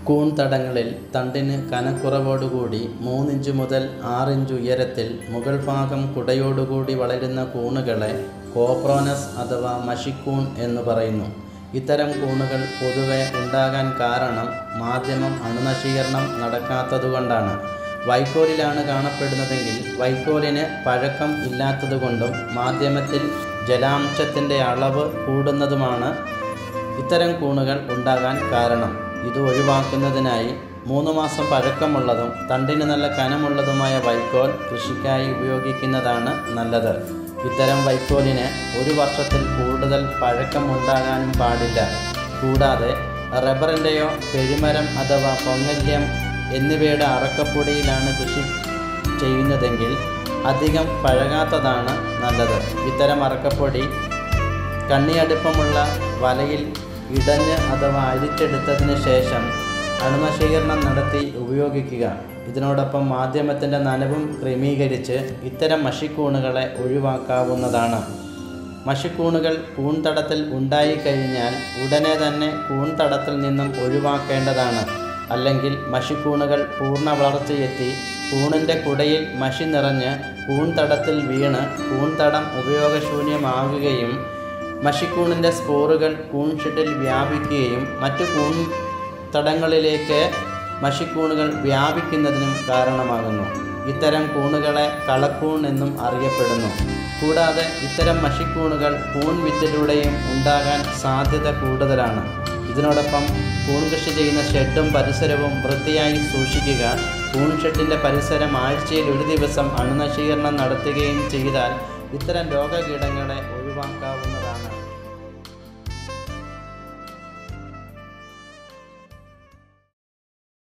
കൂൺതടങ്ങളിൽ തണ്ടിന് കനക്കുറവോടുകൂടി മൂന്നിഞ്ച് മുതൽ ആറിഞ്ച് ഉയരത്തിൽ മുകൾ ഭാഗം കുടയോടുകൂടി വളരുന്ന കൂണുകളെ കോപ്രോനസ് അഥവാ മഷിക്കൂൺ എന്ന് പറയുന്നു ഇത്തരം കൂണുകൾ പൊതുവെ ഉണ്ടാകാൻ കാരണം മാധ്യമം അണുനശീകരണം നടക്കാത്തതുകൊണ്ടാണ് വൈക്കോലിലാണ് കാണപ്പെടുന്നതെങ്കിൽ വൈക്കോലിന് പഴക്കം ഇല്ലാത്തതുകൊണ്ടും മാധ്യമത്തിൽ ജലാംശത്തിൻ്റെ അളവ് കൂടുന്നതുമാണ് ഇത്തരം കൂണുകൾ ഉണ്ടാകാൻ കാരണം ഇത് ഒഴിവാക്കുന്നതിനായി മൂന്ന് മാസം പഴക്കമുള്ളതും തണ്ടിന് നല്ല കനമുള്ളതുമായ വൈക്കോൽ കൃഷിക്കായി ഉപയോഗിക്കുന്നതാണ് നല്ലത് ഇത്തരം വൈക്കോലിന് ഒരു വർഷത്തിൽ കൂടുതൽ പഴക്കമുണ്ടാകാനും പാടില്ല കൂടാതെ റബ്ബറിൻ്റെയോ പെരുമരം അഥവാ പൊങ്ങല്യം എന്നിവയുടെ അറക്കപ്പൊടിയിലാണ് കൃഷി ചെയ്യുന്നതെങ്കിൽ അധികം പഴകാത്തതാണ് നല്ലത് ഇത്തരം അറക്കപ്പൊടി കണ്ണിയടുപ്പമുള്ള വലയിൽ ഇടഞ്ഞ് അഥവാ അരിച്ചെടുത്തതിന് ശേഷം അണുനശീകരണം നടത്തി ഉപയോഗിക്കുക ഇതിനോടൊപ്പം മാധ്യമത്തിൻ്റെ നനവും ക്രമീകരിച്ച് ഇത്തരം മഷിക്കൂണുകളെ ഒഴിവാക്കാവുന്നതാണ് മഷിക്കൂണുകൾ കൂൺതടത്തിൽ ഉണ്ടായിക്കഴിഞ്ഞാൽ ഉടനെ തന്നെ കൂൺതടത്തിൽ നിന്നും ഒഴിവാക്കേണ്ടതാണ് അല്ലെങ്കിൽ മഷിക്കൂണുകൾ പൂർണ്ണ വളർച്ചയെത്തി കൂണിൻ്റെ കുടയിൽ മഷി നിറഞ്ഞ് കൂൺതടത്തിൽ വീണ് കൂൺതടം ഉപയോഗശൂന്യമാകുകയും മഷിക്കൂണിൻ്റെ സ്പോറുകൾ കൂൺ ഷെഡിൽ വ്യാപിക്കുകയും മറ്റു കൂൺ തടങ്ങളിലേക്ക് മഷിക്കൂണുകൾ വ്യാപിക്കുന്നതിനും കാരണമാകുന്നു ഇത്തരം കൂണുകളെ കളക്കൂൺ എന്നും അറിയപ്പെടുന്നു കൂടാതെ ഇത്തരം മഷിക്കൂണുകൾ കൂൺ വിത്തിലൂടെയും ഉണ്ടാകാൻ സാധ്യത കൂടുതലാണ് ഇതിനോടൊപ്പം കൂൺ കൃഷി ചെയ്യുന്ന ഷെഡും പരിസരവും വൃത്തിയായി സൂക്ഷിക്കുക കൂൺ ഷെഡിൻ്റെ പരിസരം ആഴ്ചയിൽ ഒരു ദിവസം അണുനശീകരണം നടത്തുകയും ചെയ്താൽ ഇത്തരം രോഗകീടങ്ങളെ